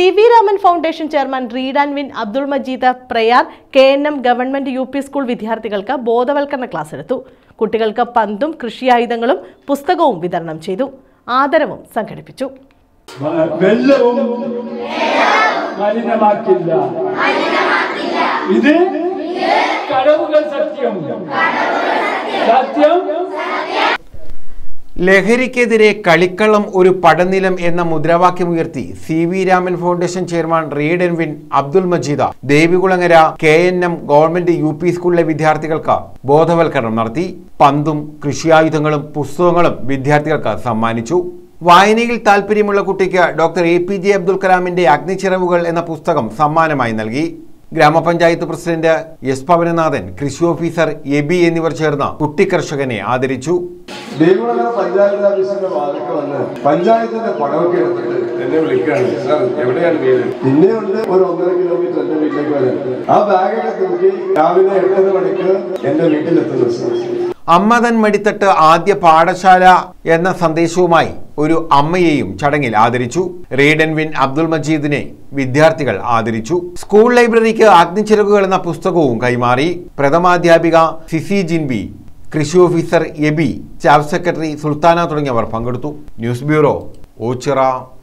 C V Raman Foundation chairman Read and Win Abdul Majeed Prayar K N M government U P school വിദ്യാർത്ഥികൾക്ക് ബോധവൽക്കരണ class എടുത്തു കുട്ടികൾക്ക് പന്തും കൃഷിയായുധങ്ങളും പുസ്തകവും വിതരണം ചെയ്തു ആദരവും സംഘടിപ്പിച്ചു വെള്ളവും മലിനമാക്കില്ല ഇത് കടവുകൾ സത്യം സത്യം ലഹരിക്കെതിരെ കളിക്കളം ഒരു പടനിലം എന്ന മുദ്രാവാക്യമുയർത്തി C V Raman Foundation chairman Read and Win Abdul Majeed Devikulangara K N M government U P സ്കൂളിലെ വിദ്യാർത്ഥികൾക്ക് ബോധവൽക്കരണം നടത്തി പന്തും കൃഷിയായുധങ്ങളും പുസ്തകങ്ങളും വിദ്യാർത്ഥികൾക്ക് സമ്മാനിച്ചു വായനയിൽ താല്പര്യമുള്ള കുട്ടിക്ക് doctor A P J Abdul കലാമിന്റെ അഗ്നിച്ചിറവുകൾ എന്ന പുസ്തകം സമ്മാനമായി നൽകി ഗ്രാമപഞ്ചായത്ത് പ്രസിഡന്റ് എസ് പവനനാഥൻ കൃഷി ഓഫീസർ എബി എന്നിവർ ചേർന്ന് കുട്ടി കർഷകനെ ആദരിച്ചു ദേവികുളങ്ങര പഞ്ചായത്ത് ഓഫീസിന്റെ വാതിൽക്ക് വന്ന് പഞ്ചായത്തിന്റെ പടമൊക്കെ എടുത്തിട്ട് എന്നെ വിളിക്കുകയാണ് സാർ എവിടെയാണ് വീട് പിന്നെ ഉണ്ട് ഒരു ഒന്നര കിലോമീറ്റർ എന്റെ വീട്ടിലേക്ക് വരാൻ ആ ബാഗൊക്കെ തൂക്കി രാവിലെ എട്ടര മണിക്ക് എന്റെ വീട്ടിലെത്തുന്നു സാർ അമ്മതൻ മടിത്തട്ട് ആദ്യ പാഠശാല എന്ന സന്ദേശവുമായി ഒരു അമ്മയെയും ചടങ്ങിൽ ആദരിച്ചു റീഡ് ആൻഡ് വിൻ അബ്ദുൾ മജീദിനെ വിദ്യാർത്ഥികൾ ആദരിച്ചു സ്കൂൾ ലൈബ്രറിക്ക് അഗ്നിച്ചിറകുകൾ എന്ന പുസ്തകവും കൈമാറി പ്രഥമാധ്യാപിക സിസി ജിൻബി കൃഷി officer Eby staff secretary Sulthana തുടങ്ങിയവർ പങ്കെടുത്തു ന്യൂസ് ബ്യൂറോ ഓച്ചിറ